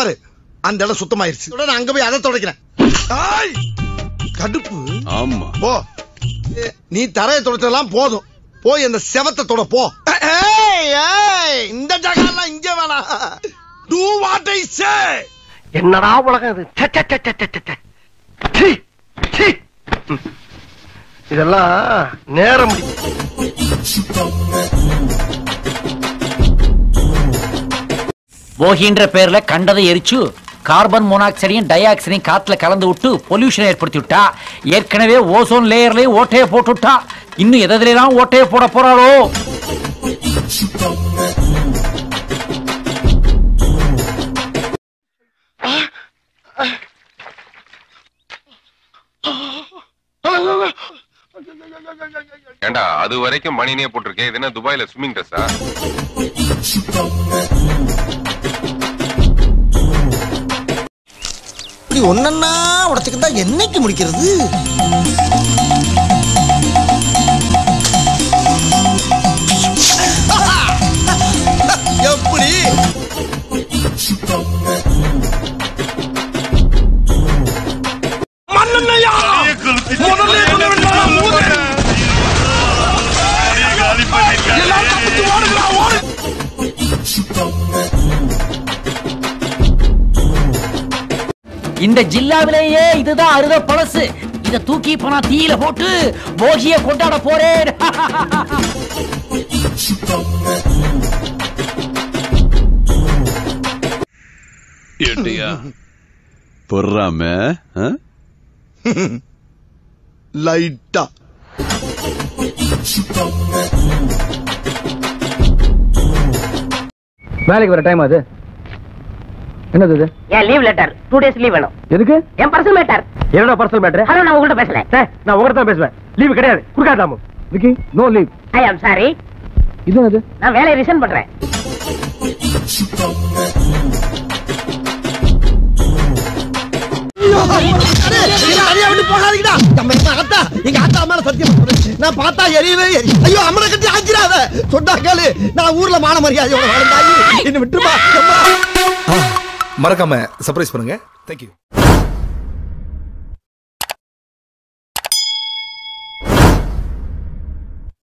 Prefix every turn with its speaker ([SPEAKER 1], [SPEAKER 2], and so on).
[SPEAKER 1] தவறு அந்த இடம் சுத்தமாயிருச்சு உடனே நான் அங்க போய் அதை துடைக்கிறேன் ஆய்! கடுப்பு
[SPEAKER 2] ஆமா
[SPEAKER 1] போ ஏ, நீ தரையை துடைச்சதெல்லாம் போதும் போய் அந்த செவத்தை தொட போ ஏய், ஏய், இந்த ஜகாலாம் இங்க வேணாம் டூ வாட் ஐ சே
[SPEAKER 3] என்னடா உலகம் இது ச்சே, ச்சே, ச்சே, ச்சே, ச்சே, ச்சே. சீ, சீ. ம். இதெல்லாம் நேரம் முடி-
[SPEAKER 4] போகின்ற பேர்ல கண்டதை எரிச்சு கார்பன் மோனாக்சைடையும் டை ஆக்சைடையும் காத்துல கலந்து விட்டு பொல்யூஷன் ஏற்படுத்தி விட்டா ஏற்கனவே ஓசோன் லேயர்லயே ஓட்டையை போட்டு விட்டா இன்னும் எதிலாம் ஓட்டையை போட போறாளோ
[SPEAKER 5] ஏண்டா அது வரைக்கும் மணினே போட்டிருக்கேன் இது என்ன துபாயில ஸ்விம்மிங் ட்ரெஸ்ஸா
[SPEAKER 1] இப்படி ஒன்னொன்னா உடச்சுக்கிட்டா என்னைக்கு முடிக்கிறது எப்படி மண்ணெண்ணையா முதல்ல சொல்ல வேண்டாமா, ஊரு? எல்லாம் தப்பிச்சு ஓடுங்களா, ஓடு.
[SPEAKER 4] இந்த ஜில்லாவிலேயே இதுதான் அறுத பழசு இத தூக்கி போனா தீயில போட்டு போகிய கொண்டாட போறேன்
[SPEAKER 2] ஏட்டியா பொறாம ஆ?
[SPEAKER 1] லைட்டா
[SPEAKER 3] வேலைக்கு வர டைம் அது என்னது இது
[SPEAKER 6] என் leave letter two days leave வேணும்
[SPEAKER 3] எதுக்கு
[SPEAKER 6] என் பர்சனல் மேட்டர்
[SPEAKER 3] என்னோட பர்சனல் மேட்ரு
[SPEAKER 6] ஹலோ நான் உங்கள்கிட்ட பேசல
[SPEAKER 3] நான் உங்கள்கிட்ட தான் பேசுவேன் லீவு கிடையாது குடுக்காதாமு Vicky no leave
[SPEAKER 6] I am sorry
[SPEAKER 3] இது என்னது
[SPEAKER 6] நான் வேலையை ரிசைன் பண்றேன்
[SPEAKER 1] தனியா விட்டு போகாதீங்கடா நம்ம எங்க அத்தா எங்க அத்தா மேல சத்தியம் பண்றேன். நான் பார்த்தா எரியவே எரி ஐயோ அம்மனை கட்டி ஆச்சிராத சொன்னா கேளு நான் ஊர்ல மான மரியாதையோட வாழ்ந்தாயி என்ன விட்டுருமா
[SPEAKER 7] மறக்காம சர்ப்ரைஸ் பண்ணுங்க தேங்க்யூ